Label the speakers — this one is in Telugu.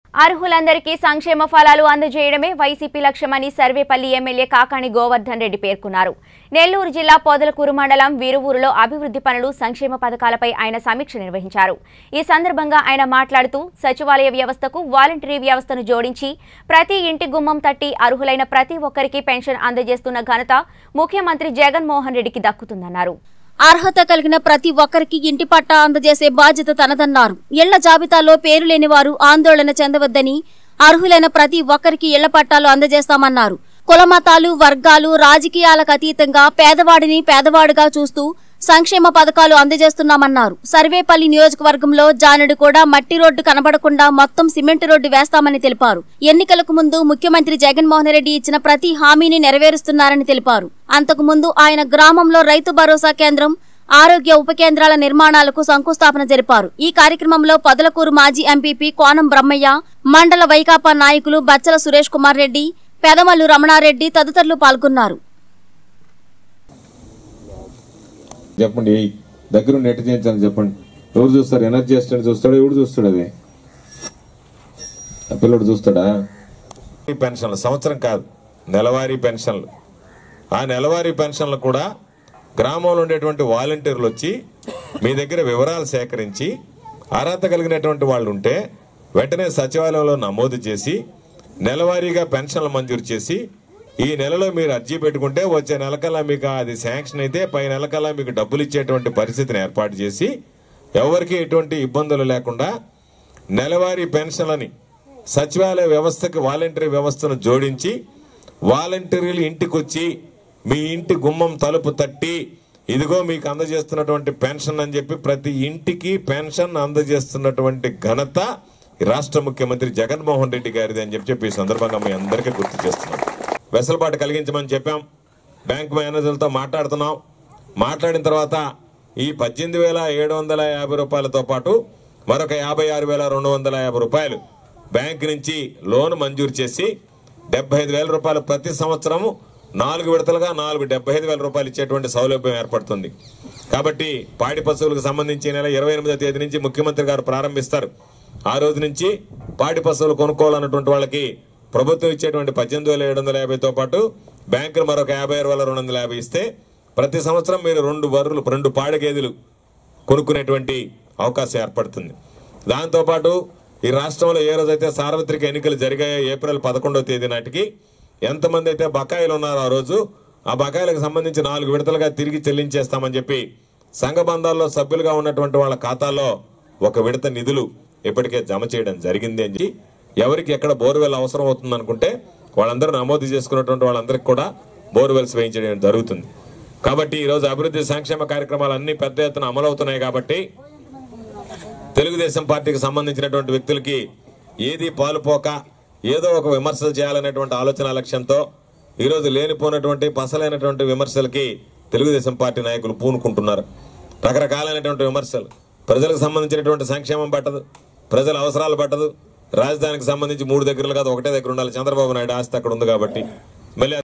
Speaker 1: అర్హులందరికీ సంక్షేమ ఫలాలు అందజేయడమే వైసీపీ లక్ష్యమని సర్వేపల్లి ఎమ్మెల్యే కాకాణి గోవర్ధన్ రెడ్డి పేర్కొన్నారు నెల్లూరు జిల్లా పొదలకూరు మండలం వీరువూరులో అభివృద్ధి పనులు సంక్షేమ పథకాలపై ఆయన సమీక్ష నిర్వహించారు ఈ సందర్భంగా ఆయన మాట్లాడుతూ సచివాలయ వ్యవస్థకు వాలంటరీ వ్యవస్థను జోడించి ప్రతి ఇంటి గుమ్మం తట్టి అర్హులైన ప్రతి ఒక్కరికి పెన్షన్ అందజేస్తున్న ఘనత ముఖ్యమంత్రి జగన్మోహన్ రెడ్డికి దక్కుతుందన్నారు
Speaker 2: అర్హత కలిగిన ప్రతి ఒక్కరికి ఇంటి పట్టా అందజేసే బాధ్యత తనదన్నారు ఇళ్ల జాబితాలో పేరు లేని వారు ఆందోళన చెందవద్దని అర్హులైన ప్రతి ఒక్కరికి ఇళ్ల పట్టాలు అందజేస్తామన్నారు కులమతాలు వర్గాలు రాజకీయాలకు అతీతంగా పేదవాడిని పేదవాడుగా చూస్తూ సంక్షేమ పథకాలు అందజేస్తున్నామన్నారు సర్వేపల్లి నియోజకవర్గంలో జానుడు కూడా మట్టి రోడ్డు కనబడకుండా మొత్తం సిమెంట్ రోడ్డు వేస్తామని తెలిపారు ఎన్నికలకు ముందు ముఖ్యమంత్రి జగన్మోహన్ రెడ్డి ఇచ్చిన ప్రతి హామీని నెరవేరుస్తున్నారని తెలిపారు అంతకు ముందు ఆయన గ్రామంలో రైతు భరోసా కేంద్రం ఆరోగ్య ఉప కేంద్రాల నిర్మాణాలకు శంకుస్థాపన జరిపారు ఈ కార్యక్రమంలో పొదలకూరు మాజీ ఎంపీపీ కోనం బ్రహ్మయ్య మండల వైకాపా నాయకులు బచ్చల సురేష్ కుమార్ రెడ్డి పెదమల్లు రమణారెడ్డి తదితరులు పాల్గొన్నారు
Speaker 3: చెప్పండి ఏయ్, దగ్గరుండి ఎట్ట చేయించాలని చెప్పండి ఎవరు చూస్తారు ఎనర్జీ అసిస్టెంట్ చూస్తాడు ఎవడు చూస్తాడు అది ఆ పిల్లడు చూస్తాడా
Speaker 4: ఈ పెన్షన్లు సంవత్సరం కాదు నెలవారీ పెన్షన్లు ఆ నెలవారీ పెన్షన్లు కూడా గ్రామంలో ఉండేటువంటి వాలంటీర్లు వచ్చి మీ దగ్గర వివరాలు సేకరించి అర్హత కలిగినటువంటి వాళ్ళు ఉంటే వెంటనే సచివాలయంలో నమోదు చేసి నెలవారీగా పెన్షన్లు మంజూరు చేసి ఈ నెలలో మీరు అర్జీ పెట్టుకుంటే వచ్చే నెలకల్లా మీకు అది శాంక్షన్ అయితే పై నెలకల్లా మీకు డబ్బులు ఇచ్చేటువంటి పరిస్థితిని ఏర్పాటు చేసి ఎవరికి ఎటువంటి ఇబ్బందులు లేకుండా నెలవారీ పెన్షన్లని సచివాలయ వ్యవస్థకి వాలంటరీ వ్యవస్థను జోడించి వాలంటీర్లు ఇంటికొచ్చి మీ ఇంటి గుమ్మం తలుపు తట్టి ఇదిగో మీకు అందజేస్తున్నటువంటి పెన్షన్ అని చెప్పి ప్రతి ఇంటికి పెన్షన్ అందజేస్తున్నటువంటి ఘనత ఈ రాష్ట్ర ముఖ్యమంత్రి జగన్మోహన్ రెడ్డి గారిది అని చెప్పి చెప్పి ఈ సందర్భంగా మీ అందరికీ గుర్తు చేస్తున్నాం వెసులుబాటు కలిగించమని చెప్పాం బ్యాంక్ మేనేజర్లతో మాట్లాడుతున్నాం మాట్లాడిన తర్వాత ఈ పద్దెనిమిది వేల ఏడు వందల యాభై రూపాయలతో పాటు మరొక యాభై ఆరు వేల రెండు వందల యాభై రూపాయలు బ్యాంక్ నుంచి లోన్ మంజూరు చేసి డెబ్బై ఐదు వేల రూపాయలు ప్రతి సంవత్సరము నాలుగు విడతలుగా నాలుగు డెబ్బై ఐదు వేల రూపాయలు ఇచ్చేటువంటి సౌలభ్యం ఏర్పడుతుంది కాబట్టి పాడి పశువులకు సంబంధించి ఈ నెల ఇరవై ఎనిమిదో తేదీ నుంచి ముఖ్యమంత్రి గారు ప్రారంభిస్తారు ఆ రోజు నుంచి పాడి పశువులు కొనుక్కోవాలన్నటువంటి వాళ్ళకి ప్రభుత్వం ఇచ్చేటువంటి పద్దెనిమిది వేల ఏడు వందల యాభైతో పాటు బ్యాంకులు మరొక యాభై ఆరు వేల రెండు వందల యాభై ఇస్తే ప్రతి సంవత్సరం మీరు రెండు బర్రెలు రెండు పాడి గేదెలు కొనుక్కునేటువంటి అవకాశం ఏర్పడుతుంది దాంతోపాటు ఈ రాష్ట్రంలో ఏ రోజైతే సార్వత్రిక ఎన్నికలు జరిగాయో ఏప్రిల్ పదకొండవ తేదీ నాటికి ఎంతమంది అయితే బకాయిలు ఉన్నారో ఆ రోజు ఆ బకాయిలకు సంబంధించి నాలుగు విడతలుగా తిరిగి చెల్లించేస్తామని చెప్పి సంఘ బంధాల్లో సభ్యులుగా ఉన్నటువంటి వాళ్ళ ఖాతాలో ఒక విడత నిధులు ఇప్పటికే జమ చేయడం జరిగింది అని చెప్పి ఎవరికి ఎక్కడ బోర్వెల్ అవసరం అవుతుంది అనుకుంటే వాళ్ళందరూ నమోదు చేసుకున్నటువంటి వాళ్ళందరికీ కూడా బోర్వెల్స్ వేయించడం జరుగుతుంది కాబట్టి ఈరోజు అభివృద్ధి సంక్షేమ కార్యక్రమాలు అన్ని పెద్ద ఎత్తున అమలవుతున్నాయి కాబట్టి తెలుగుదేశం పార్టీకి సంబంధించినటువంటి వ్యక్తులకి ఏది పాలుపోక ఏదో ఒక విమర్శలు చేయాలనేటువంటి ఆలోచన లక్ష్యంతో ఈరోజు లేనిపోయినటువంటి పసలైనటువంటి విమర్శలకి తెలుగుదేశం పార్టీ నాయకులు పూనుకుంటున్నారు రకరకాలైనటువంటి విమర్శలు ప్రజలకు సంబంధించినటువంటి సంక్షేమం పట్టదు ప్రజల అవసరాలు పట్టదు రాజధానికి సంబంధించి మూడు దగ్గరలు కాదు ఒకటే దగ్గర ఉండాలి చంద్రబాబు నాయుడు ఆస్తి అక్కడ ఉంది కాబట్టి మళ్ళీ